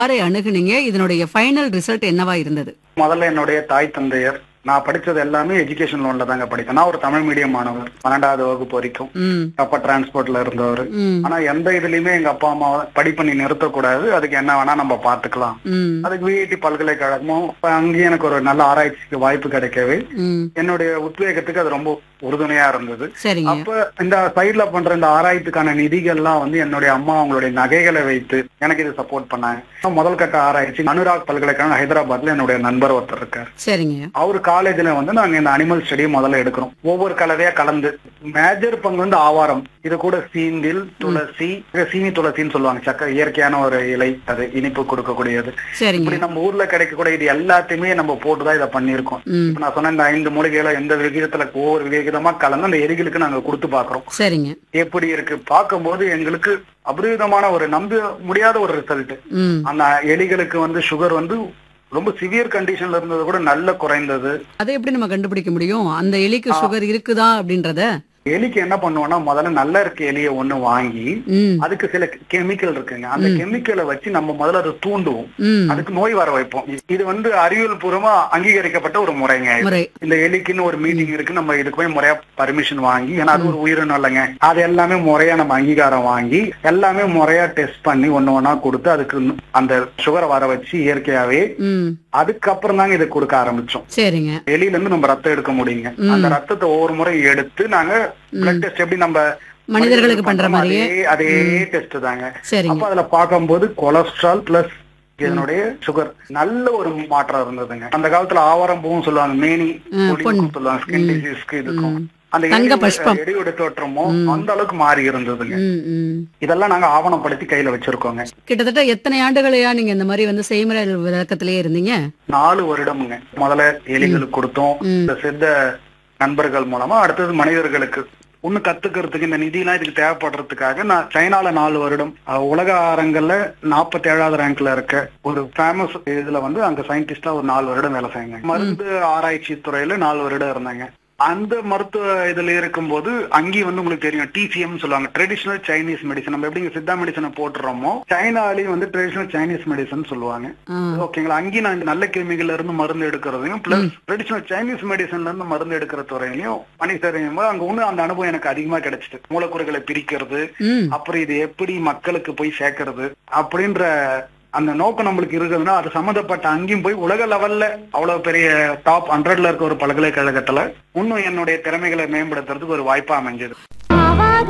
யாரை அணுகுனீங்க இதனுடைய final result என்னவா இருந்தது முதல்ல என்னுடைய தாய் தந்தையர் நான் படிச்சது எல்லாமே எஜுகேஷன் லோன்ல தாங்க படித்தேன் நான் ஒரு தமிழ் மீடியம் மாணவர் பன்னெண்டாவது வகுப்பு வரைக்கும் ம் அப்பா டிரான்ஸ்போர்ட்ல இருந்தவர் ம் ஆனா எந்த இதுலயுமே எங்க அப்பா அம்மா படிப்பு நீ நிறுத்தக்கூடாது அதுக்கு என்ன வேணா நம்ம பாத்துக்கலாம் ம் அதுக்கு விஐடி பல்கலைக்கழகமும் இப்ப அங்கேயும் எனக்கு ஒரு நல்ல ஆராய்ச்சிக்கு வாய்ப்பு கிடைக்கவே ம் என்னுடைய உத்வேகத்துக்கு அது ரொம்ப உறுதுணையா இருந்தது சரிங்க அப்ப இந்த சைட்ல பண்ற இந்த ஆராய்ச்சிக்கான நிதிகள்லாம் வந்து என்னுடைய அம்மா அவங்களுடைய நகைகளை வைத்து எனக்கு இது சப்போர்ட் பண்ணாங்க முதல் கட்ட ஆராய்ச்சி அனுராக் பல்கலைக்கழகம் ஹைதராபாத்ல என்னுடைய நண்பர் ஒருத்தர் இருக்கார் சரிங்க அவர் காலேஜ்ல வந்து நாங்க இந்த அனிமல் ஸ்டடியை முதல்ல எடுக்கிறோம் ஒவ்வொரு கலவையா கலந்து மேஜர் பங்கு வந்து ஆவாரம் இது கூட சீந்தில் துளசி சீனி துளசின்னு சொல்லுவாங்க சக்க இயற்கையான ஒரு இலை அது இனிப்பு கொடுக்கக்கூடியது சரிங்க இப்படி நம்ம ஊர்ல கிடைக்கக்கூடிய இது எல்லாத்தையுமே நம்ம போட்டுதான் இதை பண்ணியிருக்கோம் ம் இப்ப நான் சொன்ன இந்த ஐந்து மூலிகைகளை எந்த விகிதத்துல ஒவ்வொரு விகிதமா கலந்து அந்த எலிகளுக்கு நாங்க கொடுத்து பாக்குறோம் சரிங்க எப்படி இருக்கு பார்க்கும்போது எங்களுக்கு அபரிதமான ஒரு நம்ப முடியாத ஒரு ரிசல்ட் ம் அந்த எலிகளுக்கு வந்து சுகர் வந்து ரொம்ப சிவியர் கண்டிஷன்ல இருந்தது கூட நல்ல குறைந்தது அதை எப்படி நம்ம கண்டுபிடிக்க முடியும் அந்த எலிக்கு சுகர் இருக்குதா அப்படின்றத எலிக்கு என்ன பண்ணுவோம்னா முதல்ல நல்ல இருக்க எலியை ஒண்ணு வாங்கி ம் அதுக்கு சில கெமிக்கல் இருக்குங்க அந்த கெமிக்கலை வச்சு நம்ம முதல்ல அதை தூண்டுவோம் ம் அதுக்கு நோய் வர வைப்போம் இது வந்து அறிவியல் பூர்வமா அங்கீகரிக்கப்பட்ட ஒரு முறைங்க இது. முறை இந்த எலிக்குன்னு ஒரு மீட்டிங் இருக்கு நம்ம இதுக்கு போய் முறையா பர்மிஷன் வாங்கி ஏன்னா அது ஒரு உயிரினம் இல்லைங்க அது எல்லாமே முறையா நம்ம அங்கீகாரம் வாங்கி எல்லாமே முறையா டெஸ்ட் பண்ணி ஒண்ணு ஒண்ணா கொடுத்து அதுக்கு அந்த சுகரை வர வச்சு இயற்கையாவே ம் அதுக்கப்புறம் தாங்க இதை கொடுக்க ஆரம்பிச்சோம் சரிங்க எலியில இருந்து நம்ம ரத்தம் எடுக்க முடியுங்க அந்த ரத்தத்தை ஒவ்வொரு முறை எடுத்து நாங்க பிளட் டெஸ்ட் எப்படி நம்ம மனிதர்களுக்கு பண்ற பண்றோமோ மாதிரியே அதே அதே டெஸ்ட் தாங்க சரிங்க அப்ப அதுல பார்க்கும்போது கொலஸ்ட்ரால் பிளஸ் இதனுடைய சுகர் நல்ல ஒரு மாற்றம் இருந்ததுங்க அந்த காலத்துல ஆவாரம் பூவும் சொல்லுவாங்க மேனி பொடிக்கும் சொல்லுவாங்க ஸ்கின் டிசீஸ்க்கு இதுக்கும் அந்த தங்க எடி- புஷ்பம். எடியோட தோற்றமோ அந்த அளவுக்கு மாறி இருந்ததுங்க ம் ம் இதெல்லாம் நாங்க ஆவணப்படுத்தி கையில வச்சிருக்கோங்க கிட்டத்தட்ட எத்தனை ஆண்டுகளையா நீங்க இந்த மாதிரி வந்து செய்முறை விளக்கத்திலேயே இருந்தீங்க நாலு வருடம்ங்க முதல்ல எலிகளுக்கு கொடுத்தோம் ம். இந்த சித்த நண்பர்கள் மூலமா அடுத்தது மனிதர்களுக்கு ஒண்ணு கத்துக்கிறதுக்கு இந்த நிதியெல்லாம் இதுக்கு தேவைப்படுறதுக்காக நான் சைனால நாலு வருடம் அஹ், உலக அரங்கல்ல நாற்பத்தி ஏழாவது ரேங்க்ல இருக்க ஒரு ஃபேமஸ் இதுல வந்து அங்க சயின்டிஸ்டா ஒரு நாலு வருடம் வேலை செய்யுங்க மருந்து ஆராய்ச்சி துறையில நாலு வருடம் இருந்தாங்க அந்த மருத்துவ இதுல இருக்கும்போது அங்கேயும் வந்து உங்களுக்கு தெரியும் டிசிஎம் சொல்லுவாங்க ட்ரெடிஷனல் சைனீஸ் மெடிசன் நம்ம எப்படி இங்க சித்தா மெடிசனை போட்டுறோமோ சைனாலையும் வந்து ட்ரெடிஷனல் சைனீஸ் மெடிசன் சொல்லுவாங்க ஆ, ஓகேங்களா அங்கேயும் நான் நல்ல கிருமிகள்ல இருந்து மருந்து எடுக்கிறதையும் பிளஸ் ட்ரெடிஷனல் சைனீஸ் மெடிசன்ல இருந்து மருந்து எடுக்கிற துறையிலையும் பணி செய்யும் போது அங்க ஒண்ணு அந்த அனுபவம் எனக்கு அதிகமா கிடைச்சிட்டு மூலக்கூறுகளை பிரிக்கிறது ம் அப்புறம் இது எப்படி மக்களுக்கு போய் சேர்க்கறது அப்படின்ற அந்த நோக்கம் நம்மளுக்கு இருக்குதுன்னா அது சம்மந்தப்பட்ட அங்கேயும் போய் உலக லெவல்ல அவ்வளவு பெரிய டாப் ஹண்ட்ரட்ல இருக்க ஒரு பல்கலைக்கழகத்துல இன்னும் என்னுடைய திறமைகளை மேம்படுத்துறதுக்கு ஒரு வாய்ப்பா அமைஞ்சது